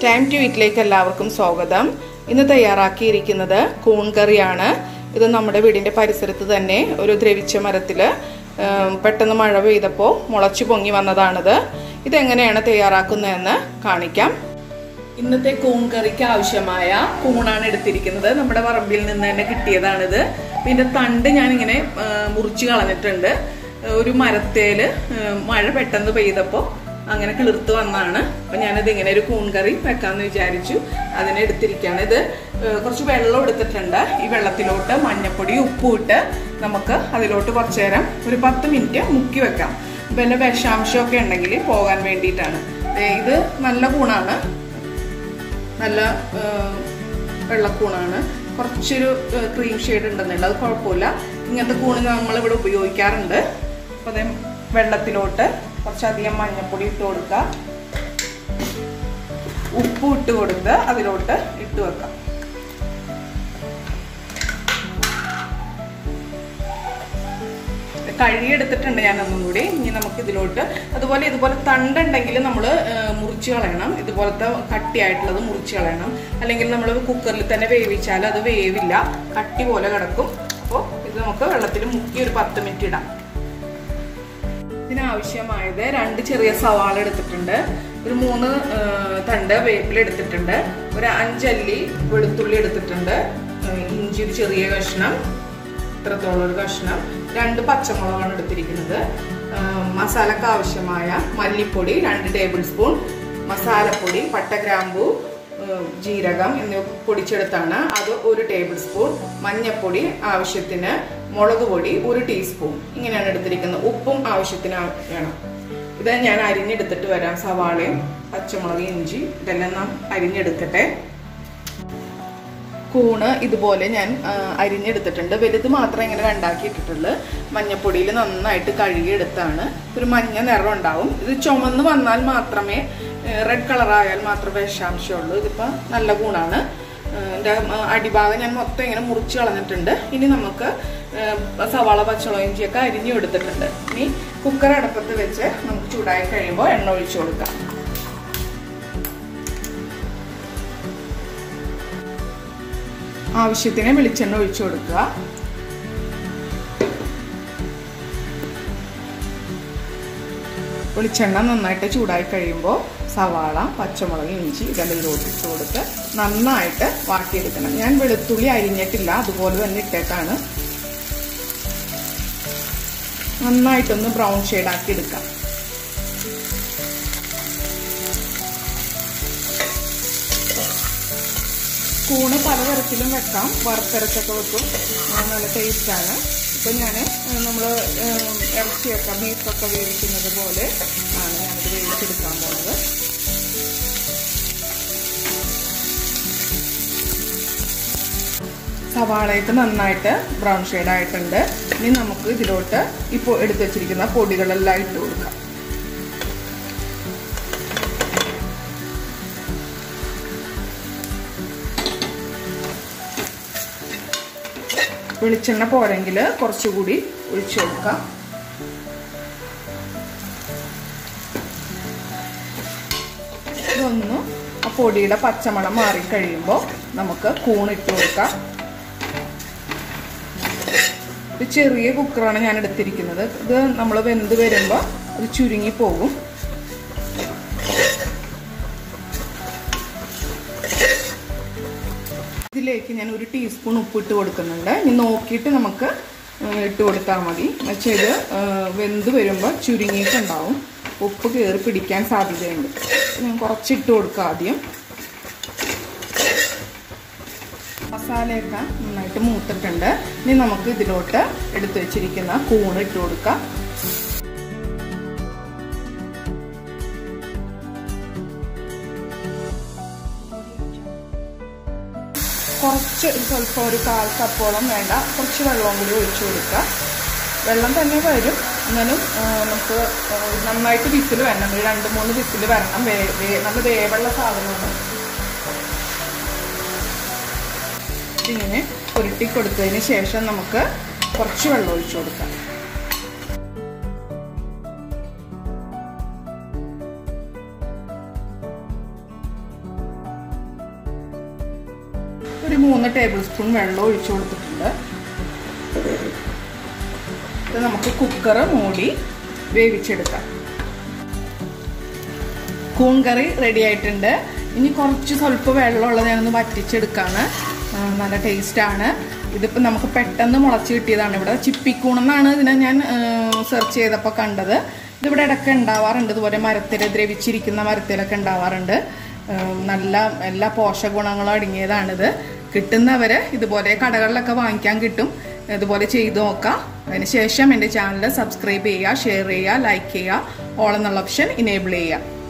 time to വീട്ടിലേക്ക് എല്ലാവർക്കും സ്വാഗതം ഇന്ന് തയ്യാറാക്കിയിരിക്കുന്നത് കൂൺ കറിയാണ് ഇത് നമ്മുടെ വീടിന്റെ പരിസരത്ത് തന്നെ ഒരു ദ്രവിച്ച മരത്തില് ഉം, പെട്ടെന്ന് മഴ പെയ്തപ്പോൾ മുളച്ചു പൊങ്ങി വന്നതാണിത് ഇതെങ്ങനെയാണ് തയ്യാറാക്കുന്നതെന്ന് കാണിക്കാം ഇന്നത്തെ കൂൺ കറിക്ക് ആവശ്യമായ കൂണാണ് എടുത്തിരിക്കുന്നത് നമ്മുടെ പറമ്പിൽ നിന്ന് തന്നെ കിട്ടിയതാണിത് പിന്നെ തണ്ട് ഞാനിങ്ങനെ ആ, മുറിച്ച് കളഞ്ഞിട്ടുണ്ട് ഒരു മരത്തേല് ആ, മഴ പെട്ടെന്ന് പെയ്തപ്പോൾ അങ്ങനെ കിളിർത്ത് വന്നാണ് അപ്പൊ ഞാനത് ഇങ്ങനെ ഒരു കൂൺ കറി വെക്കാന്ന് വിചാരിച്ചു അതിനെ എടുത്തിരിക്കുകയാണ് ഇത് ആ, കുറച്ച് വെള്ളം എടുത്തിട്ടുണ്ട് ഈ വെള്ളത്തിലോട്ട് മഞ്ഞപ്പൊടി ഉപ്പും ഇട്ട് നമുക്ക് അതിലോട്ട് കുറച്ചു നേരം ഒരു പത്ത് മിനിറ്റ് മുക്കി വെക്കാം വല്ല വിഷാംശമൊക്കെ ഉണ്ടെങ്കിൽ പോകാൻ വേണ്ടിയിട്ടാണ് ദേ ഇത് നല്ല കൂണാണ് നല്ല ആ, വെള്ളക്കൂണാണ് കുറച്ചൊരു ആ, ക്രീം ഷെയ്ഡ് ഉണ്ടെന്നുള്ളത് അത് കുഴപ്പമില്ല ഇങ്ങനത്തെ കൂണ് നമ്മൾ ഇവിടെ ഉപയോഗിക്കാറുണ്ട് അപ്പോൾ അതേ വെള്ളത്തിലോട്ട് കുറച്ചധികം മഞ്ഞപ്പൊടി ഇട്ട് കൊടുക്കുക ഉപ്പ് ഇട്ട് കൊടുത്ത് അതിലോട്ട് ഇട്ട് വെക്കാം കഴുകിയെടുത്തിട്ടുണ്ട് ഞാൻ ഒന്നും കൂടി ഇനി നമുക്ക് ഇതിലോട്ട് അതുപോലെ ഇതുപോലെ തണ്ടുണ്ടെങ്കിൽ നമ്മൾ മുറിച്ച് കളയണം ഇതുപോലത്തെ കട്ടിയായിട്ടുള്ളത് മുറിച്ച് കളയണം അല്ലെങ്കിൽ നമ്മൾ കുക്കറിൽ തന്നെ വേവിച്ചാൽ അത് വേവില്ല കട്ടി പോലെ കിടക്കും അപ്പോൾ ഇത് നമുക്ക് വെള്ളത്തിൽ മുക്കി ഒരു പത്ത് മിനിറ്റ് ഇടാം ഇതിനാവശ്യമായത് രണ്ട് ചെറിയ സവാള എടുത്തിട്ടുണ്ട് ഒരു മൂന്ന് ആ, തണ്ട് വേപ്പില എടുത്തിട്ടുണ്ട് ഒരു അഞ്ചല്ലി വെളുത്തുള്ളി എടുത്തിട്ടുണ്ട് ആ, ഇഞ്ചി ഒരു ചെറിയ കഷ്ണം ഇത്രത്തോളം ഒരു കഷ്ണം രണ്ട് പച്ചമുളകാണ് എടുത്തിരിക്കുന്നത് ആ, മസാലക്ക് ആവശ്യമായ മല്ലിപ്പൊടി രണ്ട് ടേബിൾ സ്പൂൺ മസാലപ്പൊടി പട്ട ഗ്രാമ്പൂ ആ, ജീരകം എന്നിവ പൊടിച്ചെടുത്താണ് അത് ഒരു ടേബിൾ സ്പൂൺ മഞ്ഞപ്പൊടി ആവശ്യത്തിന് മുളക് പൊടി ഒരു ടീസ്പൂൺ ഇങ്ങനെയാണ് എടുത്തിരിക്കുന്നത് ഉപ്പും ആവശ്യത്തിന് ആ- വേണം ഇത് ഞാൻ അരിഞ്ഞെടുത്തിട്ട് വരാം സവാളയും പച്ചമുളക് ഇഞ്ചി ഇതെല്ലാം നാം അരിഞ്ഞെടുക്കട്ടെ കൂണ് ഇതുപോലെ ഞാൻ ആ, അരിഞ്ഞെടുത്തിട്ടുണ്ട് വലുത് മാത്രമേ ഇങ്ങനെ രണ്ടാക്കി ഇട്ടിട്ടുള്ളൂ മഞ്ഞപ്പൊടിയിൽ നന്നായിട്ട് കഴുകിയെടുത്താണ് ഒരു മഞ്ഞ നിറം ഉണ്ടാവും ഇത് ചുമന്ന് വന്നാൽ മാത്രമേ റെഡ് കളറായാൽ മാത്രമേ വിഷാംശമുള്ളൂ ഇതിപ്പോൾ നല്ല കൂണാണ് എൻ്റെ അടിഭാഗം ഞാൻ മൊത്തം ഇങ്ങനെ മുറിച്ച് കളഞ്ഞിട്ടുണ്ട് ഇനി നമുക്ക് ആ, സവാള പച്ചമുളക് ഇഞ്ചിയൊക്കെ അരിഞ്ഞു എടുത്തിട്ടുണ്ട് ഇനി കുക്കർ അടുപ്പത്ത് വെച്ച് നമുക്ക് ചൂടായി കഴിയുമ്പോൾ എണ്ണ ഒഴിച്ചു കൊടുക്കാം ആവശ്യത്തിന് വെളിച്ചെണ്ണ ഒഴിച്ചു കൊടുക്കുക വെളിച്ചെണ്ണ നന്നായിട്ട് ചൂടായി കഴിയുമ്പോൾ സവാള പച്ചമുളക് ഇഞ്ചി ഇതെല്ലാം ഇതിലോട്ട് ഇട്ട് കൊടുത്ത് നന്നായിട്ട് വാട്ടിയെടുക്കണം ഞാൻ വെളുത്തുള്ളി അരിഞ്ഞിട്ടില്ല അതുപോലെ തന്നെ ഇട്ടേക്കാണ് നന്നായിട്ടൊന്ന് ബ്രൗൺ ഷെയ്ഡാക്കി എടുക്കാം കൂണ് പലതരത്തിലും വെക്കാം വറുത്തരച്ചൊക്കെ വെക്കും ആ, നല്ല ടേസ്റ്റാണ് ഇപ്പം ഞാൻ നമ്മൾ ഇറച്ചിയൊക്കെ ബീഫൊക്കെ വേവിക്കുന്നത് പോലെ ആണ് ഞാനിത് വേവിച്ചെടുക്കാൻ പോകുന്നത് സവാളയൊക്കെ നന്നായിട്ട് ബ്രൗൺ ഷെയ്ഡ് ആയിട്ടുണ്ട് ഇനി നമുക്ക് ഇതിലോട്ട് ഇപ്പോൾ എടുത്തു വെച്ചിരിക്കുന്ന പൊടികളെല്ലാം ഇട്ട് കൊടുക്കാം വെളിച്ചെണ്ണ പോരെങ്കിൽ കുറച്ചുകൂടി ഒഴിച്ചു കൊടുക്കാം ഇതൊന്ന് ആ പൊടിയുടെ പച്ചമണം മാറിക്കഴിയുമ്പോൾ നമുക്ക് കൂണിട്ട് കൊടുക്കാം ഇത് ചെറിയ കുക്കറാണ് ഞാൻ എടുത്തിരിക്കുന്നത് ഇത് നമ്മൾ വെന്ത് വരുമ്പോൾ അത് ചുരുങ്ങി പോകും ഇതിലേക്ക് ഞാൻ ഒരു ടീസ്പൂൺ ഉപ്പ് ഇട്ട് കൊടുക്കുന്നുണ്ട് ഇനി നോക്കിയിട്ട് നമുക്ക് ഏഹ്, ഇട്ട് കൊടുത്താൽ മതി എന്നുവെച്ചാൽ ഇത് ഏഹ്, വെന്ത് വരുമ്പോൾ ചുരുങ്ങിയിട്ടുണ്ടാവും ഉപ്പ് കയറി പിടിക്കാൻ സാധ്യതയുണ്ട് ഞാൻ കുറച്ചിട്ട് കൊടുക്കാം ആദ്യം മസാലയൊക്കെ നന്നായിട്ട് മൂത്തിട്ടുണ്ട് ഇനി നമുക്ക് ഇതിലോട്ട് എടുത്തു വെച്ചിരിക്കുന്ന കൂണ് ഇട്ട് കൊടുക്കാം കുറച്ച് സ്വല്പം ഒരു കാൽ കപ്പോളം വേണ്ട കുറച്ച് വെള്ളവും കൂടി ഒഴിച്ചു കൊടുക്കുക വെള്ളം തന്നെ വരും എന്നാലും ആ, നമുക്ക് ആ, നന്നായിട്ട് വിസിൽ വരണം ഒരു രണ്ട് മൂന്ന് വിസിൽ വരണം വേ വേ- നല്ല വേവുള്ള സാധനമാണ് ഇതിങ്ങനെ ഉരുട്ടി കൊടുത്തതിന് ശേഷം നമുക്ക് കുറച്ച് വെള്ളം ഒഴിച്ചു കൊടുക്കാം മൂന്ന് ടേബിൾ സ്പൂൺ വെള്ളം ഒഴിച്ചു കൊടുത്തിട്ടുണ്ട് ഇത് നമുക്ക് കുക്കർ മൂടി വേവിച്ചെടുക്കാം കൂൺ കറി റെഡി ആയിട്ടുണ്ട് ഇനി കുറച്ച് സ്വല്പം വെള്ളമുള്ളത് ഞാനൊന്ന് വറ്റിച്ചെടുക്കാണ് ആ, നല്ല ടേസ്റ്റാണ് ഇതിപ്പോൾ നമുക്ക് പെട്ടെന്ന് മുളച്ച് കിട്ടിയതാണ് ഇവിടെ ചിപ്പിക്കൂണെന്നാണ് ഇതിനെ ഞാൻ സെർച്ച് ചെയ്തപ്പോൾ കണ്ടത് ഇതിവിടെ ഇടയ്ക്ക് ഉണ്ടാവാറുണ്ട് ഇതുപോലെ മരത്തിൽ ദ്രവിച്ചിരിക്കുന്ന മരത്തിലൊക്കെ ഉണ്ടാവാറുണ്ട് ആ, നല്ല എല്ലാ പോഷകഗുണങ്ങളും അടങ്ങിയതാണിത് കിട്ടുന്നവർ ഇതുപോലെ കടകളിലൊക്കെ വാങ്ങിക്കാൻ കിട്ടും ഇതുപോലെ ചെയ്തു നോക്കാം അതിനുശേഷം എൻ്റെ ചാനൽ സബ്സ്ക്രൈബ് ചെയ്യുക ഷെയർ ചെയ്യുക ലൈക്ക് ചെയ്യുക ഓൾ എന്നുള്ള ഓപ്ഷൻ ഇനേബിൾ ചെയ്യുക